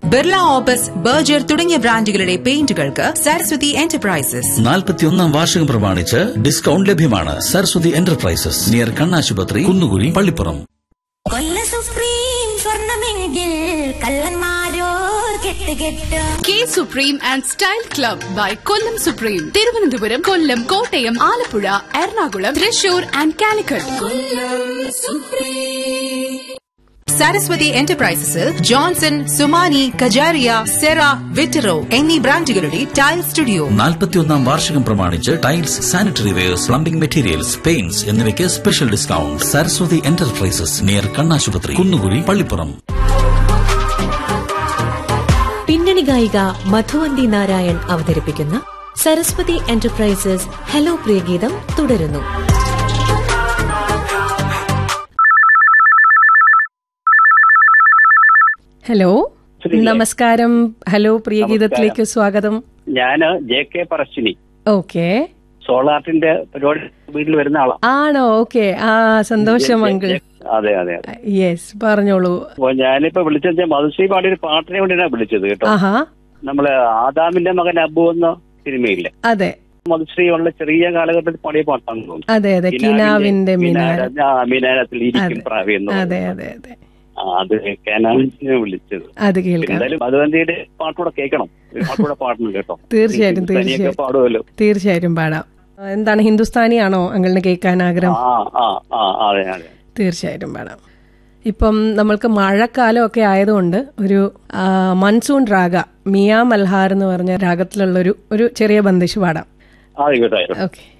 Birla opus Berger തുടങ്ങിയ ബ്രാൻഡുകളുടെ പെയിന്റുകൾക്ക് Saraswati enterprises നാൽപ്പത്തിയൊന്നാം വാർഷികം പ്രമാണിച്ച് ഡിസ്കൗണ്ട് ലഭ്യമാണ് സരസ്വതി എന്റർപ്രൈസസ് നിയർ കണ്ണാശുപത്രി കുന്നുകുഴി പള്ളിപ്പുറം കൊല്ല സുപ്രീം സ്വർണമെങ്കിൽ കള്ളന്മാരോർ കെട്ട് കെട്ട് K Supreme and style club by Kollam Supreme Thiruvananthapuram Kollam Kottayam Alappuzha Ernakulam Thrissur and Calicut Saraswathi എന്റർപ്രൈസസിൽ ജോൺസൺ സുമാനി കജാരിയ സെറ വിറ്ററോ എന്നീ ബ്രാൻഡുകളുടെ ടൈൽ സ്റ്റുഡിയോ നാൽപ്പത്തിയൊന്നാം വാർഷികം പ്രമാണിച്ച് tiles sanitary wares plumbing materials paints എന്നിവയ്ക്ക് special discount Saraswathi enterprises near കണ്ണാശുപത്രി കുന്നുകുഴി പള്ളിപ്പുറം പിന്നണി ഗായിക മധുവന്തി നാരായൺ അവതരിപ്പിക്കുന്ന സരസ്വതി എന്റർപ്രൈസസ് ഹലോ പ്രിയഗീതം തുടരുന്നു ഹലോ നമസ്കാരം ഹലോ പ്രിയഗീതത്തിലേക്ക് സ്വാഗതം ഞാന് ജെ കെ പറശ്ശിനി ഓക്കെ സോളാർട്ടിന്റെ പരിപാടി വീട്ടിൽ വരുന്ന ആളാ ആണോ ഓക്കെ ആ സന്തോഷം അങ്കിൾ അതെ അതെ അതെ യെസ് പറഞ്ഞോളൂ അപ്പൊ ഞാനിപ്പോ വിളിച്ചത് മധുശ്രീ പാടിയ ഒരു പാട്ടിനെ വേണ്ടിയാണ് വിളിച്ചത് കേട്ടോ ആഹാ നമ്മള് ആദാമിന്റെ മകൻ അബു എന്ന സിനിമയില്ലേ അതെ മധുശ്രീ ഉള്ള ചെറിയ കാലഘട്ടത്തിൽ പാടിയ പാട്ടാണെന്ന് തോന്നുന്നു അതെ അതെ കിനാവിന്റെ മിനാര മിനാര- ആ, മിനാരത്തിൽ ഇരിക്കും അതെ. പ്രാവി എന്ന് അതെ പറയുന്നത്. അതെ അതെ ആ, അത് കേൾക്കാനാണ് ഞാൻ വിളിച്ചത് അത് കേൾക്കാം എന്തായാലും മധുവന്തിയുടെ പാട്ടുകൂടെ കേൾക്കണം ഒരു പാട്ടുകൂടെ പാടണം കേട്ടോ തീർച്ചയായിട്ടും, തനിയൊക്കെ തീർച്ചയായും. പാടുമല്ലോ തീർച്ചയായും പാടാം എന്താണ് ഹിന്ദുസ്ഥാനി ആണോ അങ്കിളിന് കേൾക്കാൻ ആഗ്രഹം ആ ആ ആ അതെ അതെ തീർച്ചയായിട്ടും പാടാം ഇപ്പം നമ്മൾക്ക് മഴക്കാലം ഒക്കെ ആയതുകൊണ്ട് ഒരു ആ, മൺസൂൺ രാഗ മിയ മൽഹാർ എന്ന് പറഞ്ഞ രാഗത്തിലുള്ള ഒരു ഒരു ചെറിയ ബന്ദിഷ് പാടാം ആയിക്കോട്ടെ ആയിക്കോട്ടെ ഓക്കെ